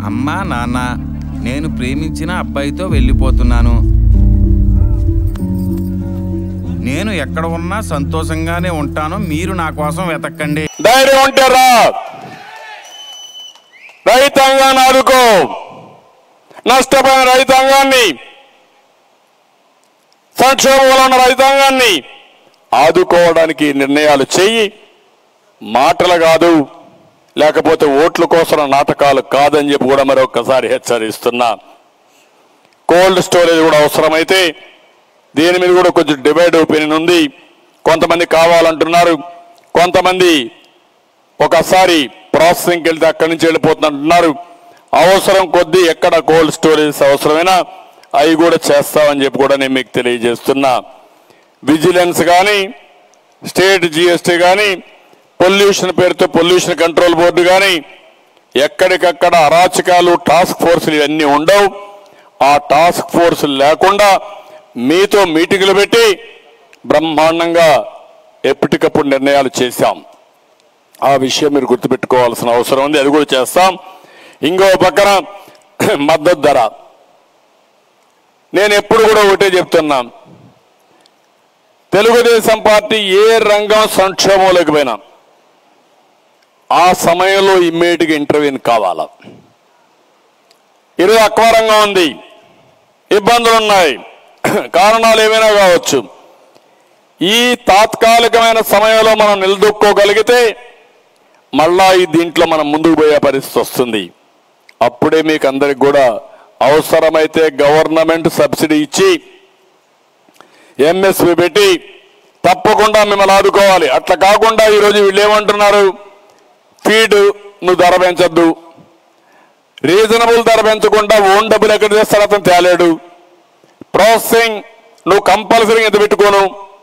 అమ్మా నాన్న నేను ప్రేమించిన అబ్బాయితో వెళ్ళిపోతున్నాను నేను ఎక్కడ ఉన్నా సంతోషంగానే ఉంటాను మీరు నా కోసం వెతక్కండి ధైర్యం ఉంటే రా రైతాంగాన్ని ఆదుకో నష్టపోయిన రైతాంగాన్ని సంక్షోభంలో ఉన్న రైతాంగాన్ని ఆదుకోవడానికి నిర్ణయాలు చెయ్యి మాటలు కాదు లేకపోతే ఓట్ల కోసం నాటకాలు కాదని చెప్పి కూడా మరొకసారి హెచ్చరిస్తున్నా కోల్డ్ స్టోరేజ్ కూడా అవసరమైతే దీని మీద కూడా కొంచెం డివైడ్ ఒపీనియన్ ఉంది కొంతమంది కావాలంటున్నారు కొంతమంది ఒకసారి ప్రాసెసింగ్కి వెళ్తే అక్కడి నుంచి వెళ్ళిపోతుందంటున్నారు అవసరం కొద్దీ ఎక్కడ కోల్డ్ స్టోరేజ్ అవసరమైనా అవి కూడా చేస్తామని చెప్పి కూడా నేను మీకు తెలియజేస్తున్నా విజిలెన్స్ కానీ స్టేట్ జిఎస్టీ కానీ పొల్యూషన్ పేరుతో పొల్యూషన్ కంట్రోల్ బోర్డు కానీ ఎక్కడికక్కడ అరాచకాలు టాస్క్ ఫోర్సులు ఇవన్నీ ఉండవు ఆ టాస్క్ ఫోర్స్ లేకుండా మీతో మీటింగులు పెట్టి బ్రహ్మాండంగా ఎప్పటికప్పుడు నిర్ణయాలు చేశాం ఆ విషయం మీరు గుర్తుపెట్టుకోవాల్సిన అవసరం ఉంది అది కూడా చేస్తాం ఇంకో పక్కన మద్దతు ధర నేను ఎప్పుడు కూడా ఒకటే చెప్తున్నా తెలుగుదేశం పార్టీ ఏ రంగం సంక్షోభంలోకి పోయినా ఆ సమయంలో ఇమ్మీడియట్గా ఇంటర్వ్యూని కావాలా ఈరోజు అక్వారంగా ఉంది ఇబ్బందులు ఉన్నాయి కారణాలు ఏమైనా కావచ్చు ఈ తాత్కాలికమైన సమయంలో మనం నిలదొక్కోగలిగితే మళ్ళా ఈ దీంట్లో మనం ముందుకు పోయే పరిస్థితి వస్తుంది అప్పుడే మీకు అందరికి కూడా అవసరమైతే గవర్నమెంట్ సబ్సిడీ ఇచ్చి ఎంఎస్పి పెట్టి తప్పకుండా మిమ్మల్ని ఆదుకోవాలి అట్లా కాకుండా ఈరోజు వీళ్ళు ఏమంటున్నారు ఫీడ్ నువ్వు ధర పెంచొద్దు రీజనబుల్ ధర పెంచకుండా ఓన్ డబ్బులు ఎక్కడ చేస్తాడు అతను తేలేడు ప్రాసెసింగ్ నువ్వు కంపల్సరీగా ఎంత పెట్టుకోను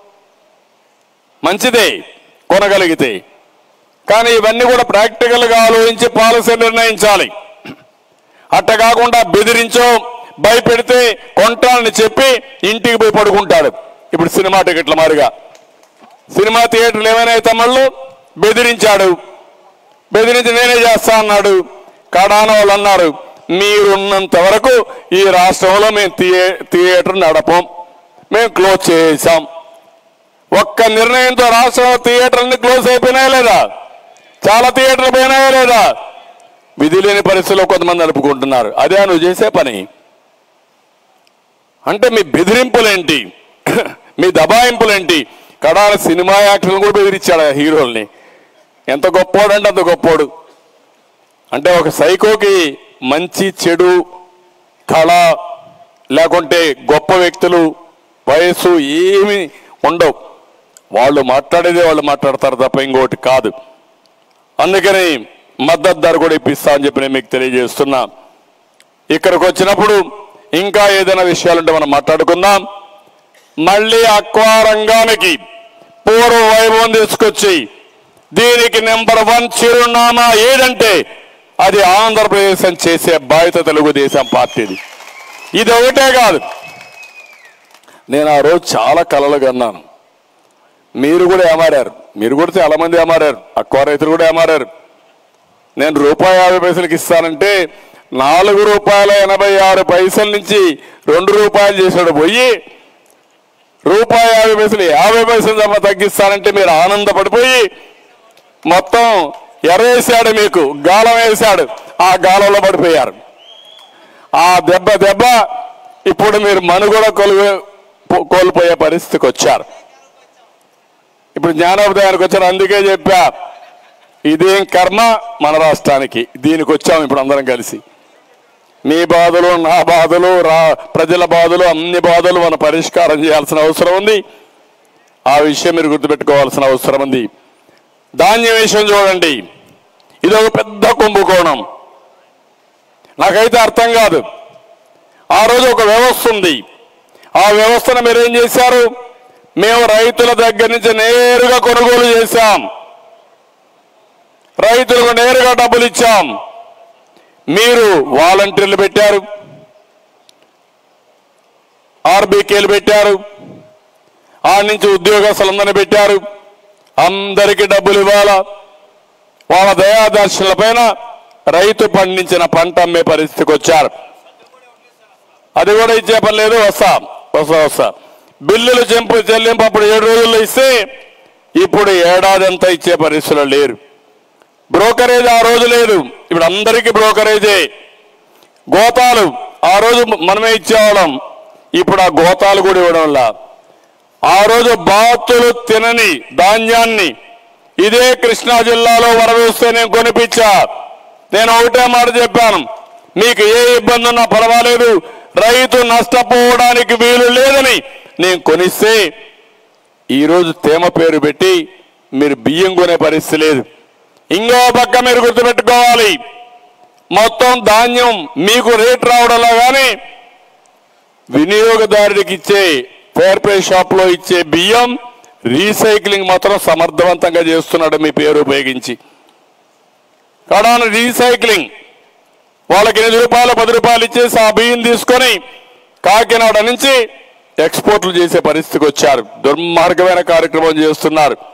మంచిదే కొనగలిగితే కానీ ఇవన్నీ కూడా ప్రాక్టికల్గా ఆలోచించి పాలసీ నిర్ణయించాలి అట్ట కాకుండా బెదిరించో భయపెడితే కొంటానని చెప్పి ఇంటికి పోయి పడుకుంటాడు ఇప్పుడు సినిమా టికెట్ల మారిగా సినిమా థియేటర్లు ఏమైనా తమ్ముళ్ళు బెదిరించాడు బెదిరించి నేనే చేస్తా అన్నాడు కడాన వాళ్ళు అన్నారు మీరున్నంత వరకు ఈ రాష్ట్రంలో మేము థియే థియేటర్ నడపం మేము క్లోజ్ చేసాం ఒక్క నిర్ణయంతో రాష్ట్రంలో థియేటర్ని క్లోజ్ అయిపోయినాయా లేదా చాలా థియేటర్లు పోయినాయా లేదా విధి లేని పరిస్థితిలో కొంతమంది నడుపుకుంటున్నారు అదే నువ్వు చేసే పని అంటే మీ బెదిరింపులేంటి మీ దబాయింపులేంటి కడాల సినిమా యాక్టర్లు కూడా బెదిరించాడు ఆ హీరోల్ని ఎంత గొప్పోడు అంటే అంత గొప్పోడు అంటే ఒక సైకోకి మంచి చెడు కళ లేకుంటే గొప్ప వ్యక్తులు వయస్సు ఏమి ఉండవు వాళ్ళు మాట్లాడేదే వాళ్ళు మాట్లాడతారు తప్ప ఇంకోటి కాదు అందుకని మద్దతు ధర కూడా ఇప్పిస్తా అని చెప్పి నేను మీకు తెలియజేస్తున్నా ఇక్కడికి వచ్చినప్పుడు ఇంకా ఏదైనా విషయాలుంటే మనం మాట్లాడుకుందాం మళ్ళీ అక్వా రంగానికి పూర్వ వైభవం తీసుకొచ్చి దీనికి నెంబర్ వన్ చిరునామా ఏదంటే అది ఆంధ్రప్రదేశ్ అని చేసే బాధ్యత తెలుగుదేశం పార్టీది ఇది ఒకటే కాదు నేను ఆ రోజు చాలా కలలు కన్నాను మీరు కూడా ఏమారారు మీరు కూడా చాలా మంది ఏమారారు అక్వా రైతులు కూడా ఏమారారు నేను రూపాయి యాభై పైసలకి ఇస్తానంటే నాలుగు రూపాయల ఎనభై ఆరు పైసల నుంచి రెండు రూపాయలు చేసాడు పోయి రూపాయి యాభై పైసలు యాభై పైసలు తప్ప తగ్గిస్తానంటే మీరు ఆనందపడిపోయి మొత్తం ఎరేసాడు మీకు గాలం వేశాడు ఆ గాలంలో పడిపోయారు ఆ దెబ్బ దెబ్బ ఇప్పుడు మీరు మనుగడ కొలు కోల్పోయే పరిస్థితికి వచ్చారు ఇప్పుడు జ్ఞానోదయానికి వచ్చారు అందుకే చెప్పా ఇదేం కర్మ మన రాష్ట్రానికి దీనికి వచ్చాము ఇప్పుడు అందరం కలిసి మీ బాధలు నా బాధలు రా ప్రజల బాధలు అన్ని బాధలు మనం పరిష్కారం చేయాల్సిన అవసరం ఉంది ఆ విషయం మీరు గుర్తుపెట్టుకోవాల్సిన అవసరం ఉంది ధాన్యం విషయం చూడండి ఇది ఒక పెద్ద కుంభకోణం నాకైతే అర్థం కాదు ఆ రోజు ఒక వ్యవస్థ ఉంది ఆ వ్యవస్థను మీరు ఏం చేశారు మేము రైతుల దగ్గర నుంచి నేరుగా కొనుగోలు చేశాం రైతులకు నేరుగా డబ్బులు ఇచ్చాం మీరు వాలంటీర్లు పెట్టారు ఆర్బీకేలు పెట్టారు ఆ నుంచి ఉద్యోగస్తులందరినీ పెట్టారు అందరికీ డబ్బులు ఇవ్వాలా వాళ్ళ దయాదర్శనల పైన రైతు పండించిన పంట అమ్మే పరిస్థితికి వచ్చారు అది కూడా ఇచ్చే పని లేదు వస్తా వస్తా వస్తా బిల్లులు చెంపు చెల్లింపు అప్పుడు ఏడు రోజుల్లో ఇస్తే ఇప్పుడు ఏడాది అంతా ఇచ్చే పరిస్థితులు లేరు బ్రోకరేజ్ ఆ రోజు లేదు ఇప్పుడు అందరికీ బ్రోకరేజే గోతాలు ఆ రోజు మనమే ఇచ్చేవాళ్ళం ఇప్పుడు ఆ గోతాలు కూడా ఇవ్వడం వల్ల ఆ రోజు బాతులు తినని ధాన్యాన్ని ఇదే కృష్ణా జిల్లాలో వరవేస్తే నేను కొనిపించా నేను ఒకటే మాట చెప్పాను మీకు ఏ ఇబ్బంది ఉన్నా పర్వాలేదు రైతు నష్టపోవడానికి వీలు లేదని నేను కొనిస్తే ఈరోజు తేమ పేరు పెట్టి మీరు బియ్యం కొనే పరిస్థితి లేదు ఇంకో పక్క మీరు గుర్తుపెట్టుకోవాలి మొత్తం ధాన్యం మీకు రేట్ రావడంలో కానీ వినియోగదారుడికి ఇచ్చే ఫేర్ ప్రే షాప్ లో ఇచ్చే బియ్యం రీసైక్లింగ్ మాత్రం సమర్థవంతంగా చేస్తున్నాడు మీ పేరు ఉపయోగించి కడాన రీసైక్లింగ్ వాళ్ళకి ఎనిమిది రూపాయలు పది రూపాయలు ఇచ్చేసి ఆ బియ్యం తీసుకొని కాకినాడ నుంచి ఎక్స్పోర్ట్లు చేసే పరిస్థితికి వచ్చారు దుర్మార్గమైన కార్యక్రమం చేస్తున్నారు